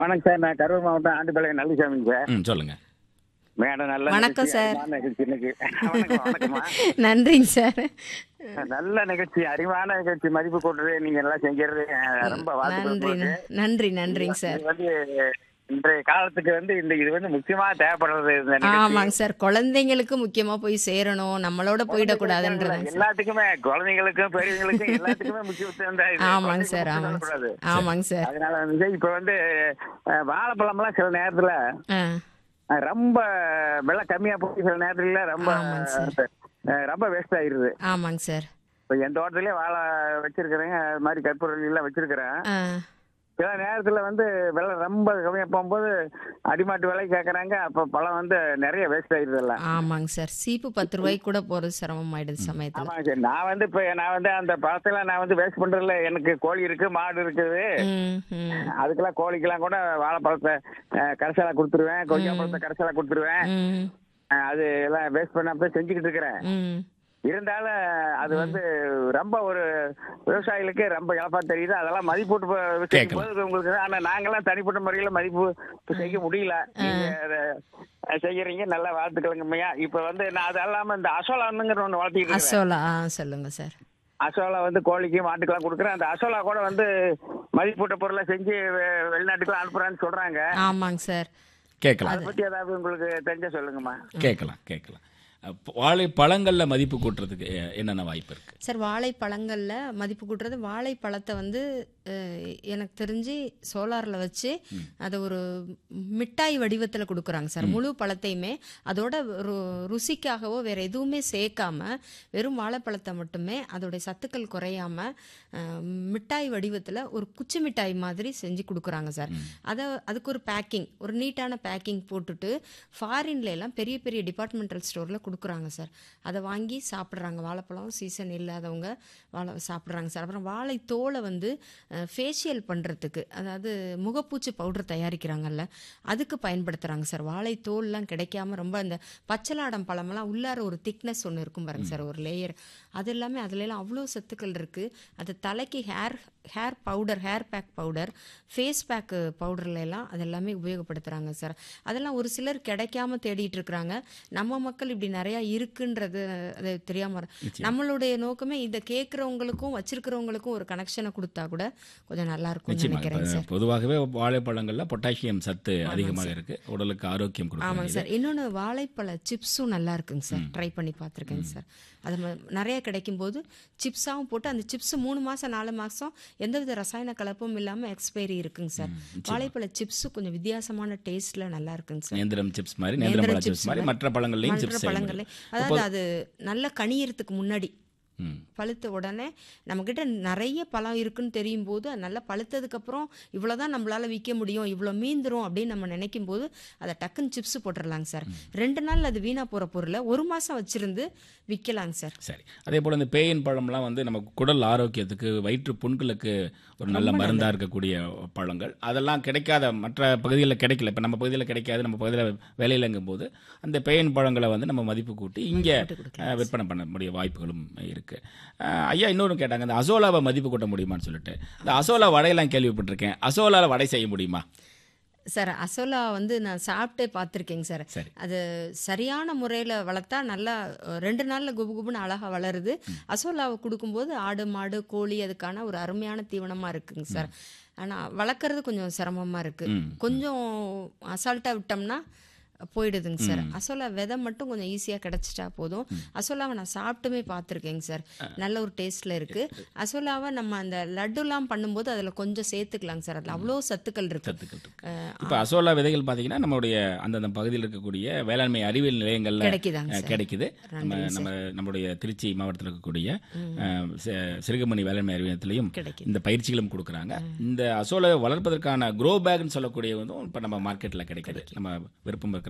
வணக்கம் சார் நான் கரூர் மாவட்டம் ஆண்டிப்பாளையம் நல்லிசாமிங்க சார் ம் சொல்லுங்க மேடம் நல்ல வணக்கம் நிகழ்ச்சி, சார். அருமையான நிகழ்ச்சி இன்னைக்கு வணக்கம் வணக்கம்மா நன்றிங்க சார் நல்ல நிகழ்ச்சி அறிவான நிகழ்ச்சி மதிப்பு கூட்டுறது நீங்க எல்லாம் செஞ்சுறது அஹ், ரொம்ப வாழ்த்துக்கள் நன்றி உங்களுக்கு. நன்றி நன்றிங்க சார் இது வந்து இன்றைய காலத்துக்கு வந்து இந்த இது வந்து முக்கியமா தேவைப்படுறது இந்த நிகழ்ச்சி. ஆமாங்க சார் குழந்தைங்களுக்கு முக்கியமா போய் சேரணும் நம்மளோட போயிடக்கூடாதுன்றதாங்க சார் எல்லாத்துக்குமே குழந்தைங்களுக்கும் பெரியவங்களுக்கும் எல்லாத்துக்குமே முக்கியத்துவம் தான் இது. ஆமாங்க சார் குழந்தைங்களுக்கு ஆமாங்க மட்டும் சொல்லக்கூடாது. சார் ஆமாங்க சார் அதனால வந்து இப்ப வந்து அஹ், வாழைப்பழம்லாம் சில நேரத்துல ஆ அஹ், ரொம்ப விலை கம்மியா போய் சில நேரத்துல ரொம்ப ஆமாங்க சார். அஹ், ரொம்ப வேஸ்ட் ஆயிருது ஆமாங்க சார் இப்ப என் தோட்டத்திலே வாழை வச்சிருக்கிறேங்க அது மாதிரி கற்பூரம் எல்லாம் வச்சிருக்கிறேன் ஆ சில நேரத்துல வந்து விலை ரொம்ப கம்மியா போகும்போது அடிமாட்டு விலை கேக்குறாங்க அப்ப பழம் வந்து நிறைய வேஸ்ட் ஆயிருது எல்லாம் ஆமாங்க சார் சீப்பு பத்து ரூபாய்க்கு கூட போறது சிரமமாயிடுது சமயத்துல ஆமாங்க சார் நான் வந்து இப்ப நான் வந்து அந்த பழத்தெல்லாம் நான் வந்து வேஸ்ட் பண்றதுல எனக்கு கோழி இருக்கு மாடு இருக்குது ம் ம் அதுக்கெல்லாம் கோழிக்கெல்லாம் கூட வாழைப்பழத்தை அஹ், கரைசலா கொடுத்துருவேன் கொய்யா பழத்தை கரைசலா கொடுத்துருவேன் ம் அஹ், அது எல்லாம் வேஸ்ட் பண்ணாம செஞ்சுக்கிட்டு இருக்கிறேன் ம் இருந்தாலும் அது வந்து ரொம்ப ஒரு விவசாயிகளுக்கு ரொம்ப இழப்பா தெரியுது அதெல்லாம் மதிப்பூட்டு ப- செய்யும் போது உங்களுக்கு ஆனா நாங்கெல்லாம் தனிப்பட்ட முறையில மதிப்பு செய்ய முடியல நீங்க அதை செய்யறீங்க நல்ல வாழ்த்துக்களுங்கம்மையா இப்ப வந்து நான் அது இல்லாம இந்த அசோலான்னுங்கிற ஒண்ணு வளர்த்திட்டு இருக்கேன் அசோலா ஆ சொல்லுங்க சார் அசோலா வந்து கோழிக்கு மாட்டுக்கெல்லாம் கொடுக்குறேன் அந்த அசோலா கூட வந்து மதிப்பூட்ட பொருளை செஞ்சு வெ- வெளிநாட்டுக்கு அனுப்புறேன்னு சொல்றாங்க ஆமாங்க சார் கேட்கலாம் அதை பத்தி ஏதாவது உங்களுக்கு தெரிஞ்ச சொல்லுங்கம்மா கேட்கலாம் கேட்கலாம் அப்ப வாழை பழங்கள்ல மதிப்பு கூட்டுறதுக்கு எ- என்னென்ன வாய்ப்பு இருக்கு சார் வாழைப்பழங்களில் மதிப்பு கூட்டுறது வாழைப்பழத்தை வந்து அஹ், எனக்கு தெரிஞ்சு சோலாரில் வச்சு அதை ஒரு மிட்டாய் வடிவத்தில் கொடுக்குறாங்க சார் முழு பழத்தையுமே அதோட ரு ருசிக்காகவோ வேறு எதுவுமே சேர்க்காம வெறும் வாழைப்பழத்தை மட்டுமே அதோடைய சத்துக்கள் குறையாம அஹ், மிட்டாய் வடிவத்தில் ஒரு குச்சி மிட்டாய் மாதிரி செஞ்சு கொடுக்குறாங்க சார் அதை அதுக்கு ஒரு பேக்கிங் ஒரு நீட்டான பேக்கிங் போட்டுட்டு ஃபாரின்ல எல்லாம் பெரிய பெரிய டிபார்ட்மெண்டல் ஸ்டோரில் கொடுக்குறாங்க சார் அதை வாங்கி சாப்பிட்றாங்க வாழைப்பழம் சீசன் இல்லாதவங்க வாழை சாப்பிட்றாங்க சார் அப்புறம் வாழை தோலை வந்து ஃபேஷியல் பண்ணுறதுக்கு அதாவது முகப்பூச்சி பவுடர் தயாரிக்கிறாங்கல்ல அதுக்கு பயன்படுத்துகிறாங்க சார் வாழை தோல்லாம் கிடைக்காம ரொம்ப அந்த பச்சலாடம் பழமெல்லாம் உள்ளார ஒரு திக்னஸ் ஒன்று இருக்கும் பாருங்க சார் ஒரு லேயர் அது எல்லாமே அதுல எல்லாம் அவ்வளோ சத்துக்கள் இருக்குது அது தலைக்கு hair hair powder hair pack powder face pack பவுடர்ல எல்லாம் அது எல்லாமே உபயோகப்படுத்துகிறாங்க சார் அதெல்லாம் ஒரு சிலர் கிடைக்காம தேடிட்டு இருக்கிறாங்க நம்ம மக்கள் இப்படி நிறையா இருக்குன்றது அது தெரியாம இரு- நம்மளுடைய நோக்கமே இதை கேட்குறவங்களுக்கும் வச்சிருக்கிறவங்களுக்கும் ஒரு கனெக்ஷனை கொடுத்தா கூட கொஞ்சம் நல்லா இருக்கும்னு நிச்சயமா நினைக்கிறேங்க இப்ப சார் பொதுவாகவே வாழைப்பழங்கள்ல பொட்டாசியம் சத்து அதிகமாக இருக்கு உடலுக்கு ஆரோக்கியம் ஆமாங்க கொடுக்கும் சார் இன்னொன்று வாழைப்பழ சிப்ஸும் நல்லா இருக்குங்க சார் ட்ரை பண்ணி பார்த்துருக்கேங்க சார் அது ம- நிறைய கிடைக்கும்போது சிப்ஸாகவும் போட்டு அந்த சிப்ஸ் மூணு மாதம் நாலு மாதம் எந்தவித ரசாயன கலப்பும் இல்லாமல் எக்ஸ்பைரி இருக்குங்க சார் வாழைப்பழ சிப்ஸ் கொஞ்சம் வித்தியாசமான டேஸ்ட்டில் நல்லா இருக்குங்க சார் நேந்திரம் சிப்ஸ் மாதிரி நேந்திரம் பழ சிப்ஸ் மாதிரி மற்ற பழங்கள்லையும் மற்ற சிப்ஸ் செய்ய பழங்களே முடியும். அதாவது அது நல்லா கனியறதுக்கு முன்னாடி ம். பழுத்த உடனே நம்மக்கிட்ட நிறைய பழம் இருக்குன்னு தெரியும் போது அது நல்லா பழுத்ததுக்கப்புறம் இவ்வளோ தான் நம்மளால் விற்க முடியும் இவ்வளோ மீந்துரும் அப்படின்னு நம்ம நினைக்கும் போது அதை டக்குன்னு சிப்ஸ் போட்டுடலாங்க சார் ரெண்டு நாள் அது வீணாக போகிற பொருளை ஒரு மாதம் வச்சுருந்து விற்கலாங்க சார் சரி அதே போல இந்த பேயின் பழம்லாம் வந்து நம்ம குடல் ஆரோக்கியத்துக்கு வயிற்று புண்களுக்கு ஒரு நல்ல மருந்தா இருக்கக்கூடிய பழங்கள் அதெல்லாம் கிடைக்காத மற்ற பகுதிகளில் கிடைக்கல இப்போ நம்ம பகுதியில் கிடைக்காது நம்ம பகுதியில் வேலையிலங்கும் போது அந்த பேயின் பழங்களை வந்து நம்ம மதிப்பு கூட்டி இங்கே அஹ், விற்பனை பண்ண முடிய வாய்ப்புகளும் இருக்கு அஹ், ஐயா இன்னொன்று கேட்டாங்க இந்த அசோலாவை மதிப்பு கூட்ட முடியுமான்னு சொல்லிட்டு இந்த அசோலா வடையெல்லாம் கேள்விப்பட்டிருக்கேன் அசோலால வடை செய்ய முடியுமா சார் அசோலா வந்து நான் சாப்பிட்டே பார்த்துருக்கேங்க சார் சரி. அது சரியான முறையில் வளர்த்தா நல்லா அஹ், ரெண்டு நாளில் குபு குபுன்னு அழகாக வளருது அசோலாவை கொடுக்கும்போது ஆடு மாடு கோழி அதுக்கான ஒரு அருமையான தீவனமாக இருக்குங்க சார் ஆனால் வளர்க்குறது கொஞ்சம் சிரமமாக இருக்குது ம். கொஞ்சம் அசால்ட்டாக விட்டோம்னா போயிடுதுங்க சார் அசோலா விதை மட்டும் கொஞ்சம் ஈஸியாக கிடச்சிட்டா போதும் அசோலாவை நான் சாப்பிட்டுமே பார்த்துருக்கேங்க சார் நல்ல ஒரு டேஸ்ட்டில் இருக்குது அசோலாவை நம்ம அந்த லட்டுலாம் பண்ணும்போது அதில் கொஞ்சம் சேர்த்துக்கலாங்க சார் அதில் அவ்வளோ சத்துக்கள் இருக்குது சத்துக்கள் இருக்கு இப்போ அசோலா விதைகள் பார்த்தீங்கன்னா நம்மளுடைய அந்தந்த பகுதியில் இருக்கக்கூடிய வேளாண்மை அறிவியல் நிலையங்கள்ல கிடைக்குதாங்க அஹ், சார் கிடைக்குது நம்ம நம்ம நம்மளுடைய திருச்சி மாவட்டத்தில் இருக்கக்கூடிய அஹ், சி- சிறுகமணி வேளாண்மை அறிவியலத்திலையும் கிடைக்குது. இந்த பயிற்சிகளும் கொடுக்குறாங்க இந்த அசோலை வளர்ப்பதற்கான க்ரோ பேக்னு சொல்லக்கூடிய வந்து இப்போ நம்ம மார்க்கெட்டில் கிடைக்குது நம்ம விருப்பம் இருக்கிற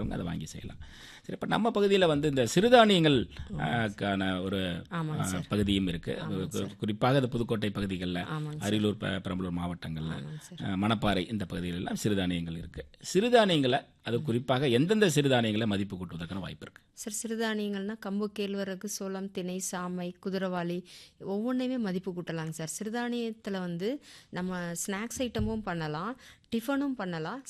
இருக்கிறவங்க அதை வாங்கி செய்யலாம் சரி இப்போ நம்ம பகுதியில் வந்து இந்த சிறுதானியங்கள் ஆ, க்கான ஒரு ஆமாங்க ஆ, பகுதியும் இருக்கு கு- குறிப்பாக இந்த புதுக்கோட்டை பகுதிகளில் ஆமாங்க அரியலூர் பெ- பெரம்பலூர் மாவட்டங்களில் ஆ, மணப்பாறை இந்த பகுதிகள் எல்லாம் சிறுதானியங்கள் இருக்கு சிறுதானியங்களை அது குறிப்பாக எந்தெந்த சிறுதானியங்களை மதிப்பு கூட்டுவதற்கான வாய்ப்பு இருக்கு சார் சிறுதானியங்கள்னா கம்பு கேழ்வரகு சோளம் திணை சாமை குதிரவாளி ஒவ்வொன்றையுமே மதிப்பு கூட்டலாங்க சார் சிறுதானியத்தில் வந்து நம்ம ஸ்நாக்ஸ் ஐட்டமும் பண்ணலாம் டிஃபனும் பண்ணலாம்